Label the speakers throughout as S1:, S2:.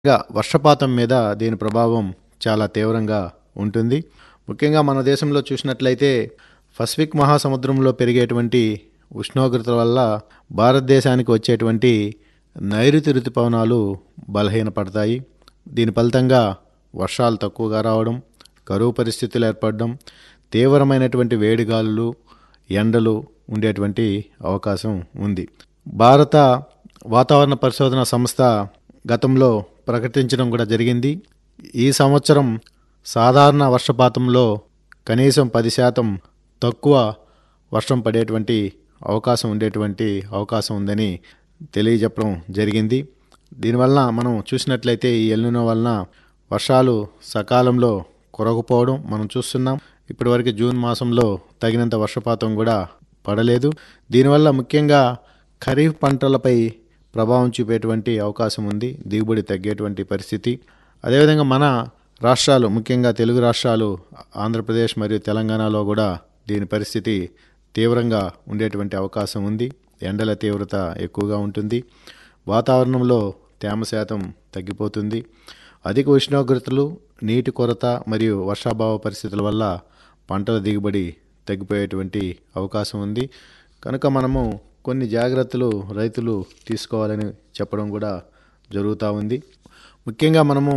S1: గా వర్షపాతం మీద దీని ప్రభావం చాలా తీవ్రంగా ఉంటుంది ముఖ్యంగా మన దేశంలో చూసినట్లయితే పసిఫిక్ మహాసముద్రంలో పెరిగేటువంటి ఉష్ణోగ్రతల వల్ల భారతదేశానికి వచ్చేటువంటి నైరుతి ఋతుపవనాలు బలహీనపడతాయి దీని ఫలితంగా వర్షాలు తక్కువగా రావడం కరువు పరిస్థితులు ఏర్పడడం తీవ్రమైనటువంటి వేడిగాలులు ఎండలు ఉండేటువంటి అవకాశం ఉంది భారత వాతావరణ పరిశోధన సంస్థ గతంలో ప్రకటించడం కూడా జరిగింది ఈ సంవత్సరం సాధారణ వర్షపాతంలో కనీసం పది శాతం తక్కువ వర్షం పడేటువంటి అవకాశం ఉండేటువంటి అవకాశం ఉందని తెలియజెప్పడం జరిగింది దీనివల్ల మనం చూసినట్లయితే ఈ ఎల్నినో వలన వర్షాలు సకాలంలో కురకపోవడం మనం చూస్తున్నాం ఇప్పటివరకు జూన్ మాసంలో తగినంత వర్షపాతం కూడా పడలేదు దీనివల్ల ముఖ్యంగా ఖరీఫ్ పంటలపై ప్రభావం చూపేటువంటి అవకాశం ఉంది దిగుబడి తగ్గేటువంటి పరిస్థితి అదేవిధంగా మన రాష్ట్రాలు ముఖ్యంగా తెలుగు రాష్ట్రాలు ఆంధ్రప్రదేశ్ మరియు తెలంగాణలో కూడా దీని పరిస్థితి తీవ్రంగా ఉండేటువంటి అవకాశం ఉంది ఎండల తీవ్రత ఎక్కువగా ఉంటుంది వాతావరణంలో తేమ శాతం తగ్గిపోతుంది అధిక ఉష్ణోగ్రతలు నీటి కొరత మరియు వర్షాభావ పరిస్థితుల వల్ల పంటల దిగుబడి తగ్గిపోయేటువంటి అవకాశం ఉంది కనుక మనము కొన్ని జాగ్రత్తలు రైతులు తీసుకోవాలని చెప్పడం కూడా జరుగుతూ ఉంది ముఖ్యంగా మనము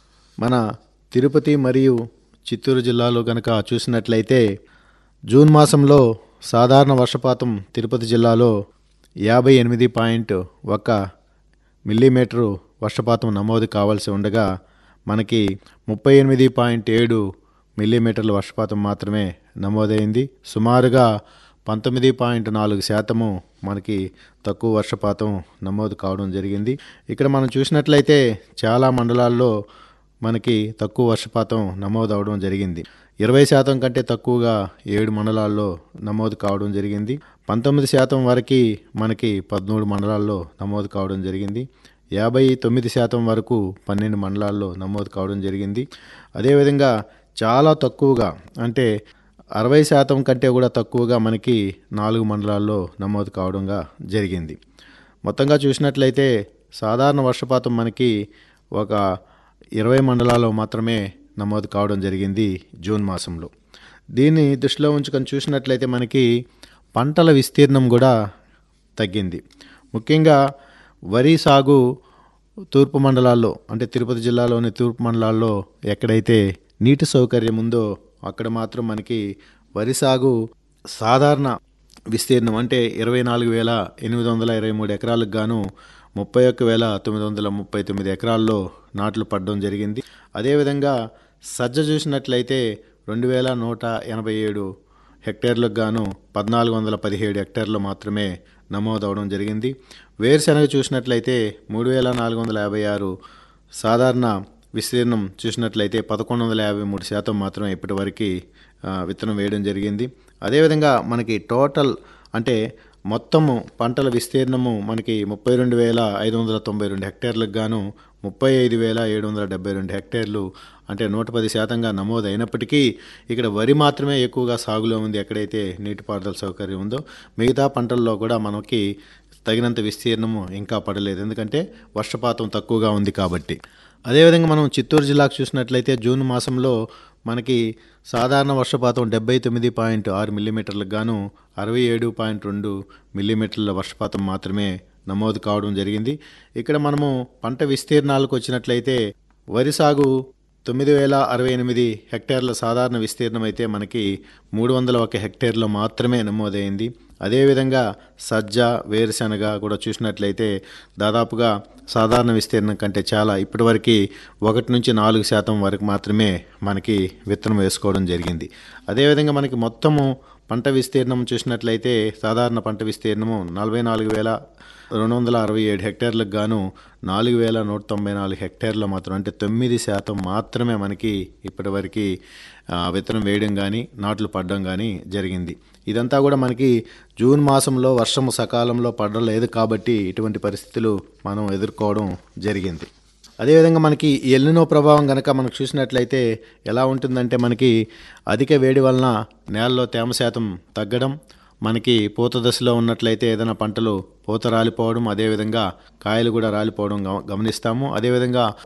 S1: మన తిరుపతి మరియు చిత్తూరు జిల్లాలో కనుక చూసినట్లయితే జూన్ మాసంలో సాధారణ వర్షపాతం తిరుపతి జిల్లాలో యాభై ఎనిమిది పాయింట్ ఒక మిల్లీమీటరు వర్షపాతం నమోదు కావాల్సి ఉండగా మనకి ముప్పై ఎనిమిది పాయింట్ ఏడు మిల్లీమీటర్ల వర్షపాతం మాత్రమే నమోదైంది సుమారుగా పంతొమ్మిది పాయింట్ నాలుగు శాతము మనకి తక్కువ వర్షపాతం నమోదు కావడం జరిగింది ఇక్కడ మనం చూసినట్లయితే చాలా మండలాల్లో మనకి తక్కువ వర్షపాతం నమోదు అవడం జరిగింది ఇరవై శాతం కంటే తక్కువగా ఏడు మండలాల్లో నమోదు కావడం జరిగింది పంతొమ్మిది శాతం వరకు మనకి పదమూడు మండలాల్లో నమోదు కావడం జరిగింది యాభై తొమ్మిది శాతం వరకు పన్నెండు మండలాల్లో నమోదు కావడం జరిగింది అదేవిధంగా చాలా తక్కువగా అంటే అరవై శాతం కంటే కూడా తక్కువగా మనకి నాలుగు మండలాల్లో నమోదు కావడంగా జరిగింది మొత్తంగా చూసినట్లయితే సాధారణ వర్షపాతం మనకి ఒక ఇరవై మండలాల్లో మాత్రమే నమోదు కావడం జరిగింది జూన్ మాసంలో దీన్ని దృష్టిలో ఉంచుకొని చూసినట్లయితే మనకి పంటల విస్తీర్ణం కూడా తగ్గింది ముఖ్యంగా వరి సాగు తూర్పు మండలాల్లో అంటే తిరుపతి జిల్లాలోని తూర్పు మండలాల్లో ఎక్కడైతే నీటి సౌకర్యం ఉందో అక్కడ మాత్రం మనకి వరి సాగు సాధారణ విస్తీర్ణం అంటే ఇరవై నాలుగు వేల ఎనిమిది వందల ఇరవై మూడు ఎకరాలకు గాను ముప్పై ఒక్క వేల తొమ్మిది వందల ముప్పై తొమ్మిది ఎకరాల్లో నాట్లు పడడం జరిగింది అదేవిధంగా సజ్జ చూసినట్లయితే రెండు వేల నూట ఎనభై ఏడు హెక్టేర్లకు గాను పద్నాలుగు వందల పదిహేడు హెక్టేర్లు మాత్రమే నమోదవడం జరిగింది వేరుశెనగ చూసినట్లయితే మూడు వేల నాలుగు వందల యాభై ఆరు సాధారణ విస్తీర్ణం చూసినట్లయితే పదకొండు వందల యాభై మూడు శాతం మాత్రమే ఇప్పటివరకు విత్తనం వేయడం జరిగింది అదేవిధంగా మనకి టోటల్ అంటే మొత్తము పంటల విస్తీర్ణము మనకి ముప్పై రెండు వేల ఐదు వందల తొంభై రెండు హెక్టేర్లకు గాను ముప్పై ఐదు వేల ఏడు వందల డెబ్బై రెండు హెక్టేర్లు అంటే నూట పది శాతంగా నమోదు అయినప్పటికీ ఇక్కడ వరి మాత్రమే ఎక్కువగా సాగులో ఉంది ఎక్కడైతే నీటిపారుదల సౌకర్యం ఉందో మిగతా పంటల్లో కూడా మనకి తగినంత విస్తీర్ణము ఇంకా పడలేదు ఎందుకంటే వర్షపాతం తక్కువగా ఉంది కాబట్టి అదేవిధంగా మనం చిత్తూరు జిల్లాకు చూసినట్లయితే జూన్ మాసంలో మనకి సాధారణ వర్షపాతం డెబ్బై తొమ్మిది పాయింట్ ఆరు మిల్లీమీటర్లకు గాను అరవై ఏడు పాయింట్ రెండు మిల్లీమీటర్ల వర్షపాతం మాత్రమే నమోదు కావడం జరిగింది ఇక్కడ మనము పంట విస్తీర్ణాలకు వచ్చినట్లయితే వరి సాగు తొమ్మిది వేల అరవై ఎనిమిది హెక్టేర్ల సాధారణ విస్తీర్ణం అయితే మనకి మూడు వందల ఒక హెక్టేర్లో మాత్రమే నమోదైంది అదేవిధంగా సజ్జ వేరుశనగ కూడా చూసినట్లయితే దాదాపుగా సాధారణ విస్తీర్ణం కంటే చాలా ఇప్పటివరకు ఒకటి నుంచి నాలుగు శాతం వరకు మాత్రమే మనకి విత్తనం వేసుకోవడం జరిగింది అదేవిధంగా మనకి మొత్తము పంట విస్తీర్ణం చూసినట్లయితే సాధారణ పంట విస్తీర్ణము నలభై నాలుగు వేల రెండు వందల అరవై ఏడు హెక్టేర్లకు గాను నాలుగు వేల నూట తొంభై నాలుగు హెక్టేర్లు మాత్రం అంటే తొమ్మిది శాతం మాత్రమే మనకి ఇప్పటివరకు విత్తనం వేయడం కానీ నాట్లు పడడం కానీ జరిగింది ఇదంతా కూడా మనకి జూన్ మాసంలో వర్షము సకాలంలో పడలేదు కాబట్టి ఇటువంటి పరిస్థితులు మనం ఎదుర్కోవడం జరిగింది అదేవిధంగా మనకి ఎల్లినో ప్రభావం కనుక మనకు చూసినట్లయితే ఎలా ఉంటుందంటే మనకి అధిక వేడి వలన నేలలో తేమ శాతం తగ్గడం మనకి పూత దశలో ఉన్నట్లయితే ఏదైనా పంటలు పూత రాలిపోవడం అదేవిధంగా కాయలు కూడా రాలిపోవడం గమనిస్తాము అదేవిధంగా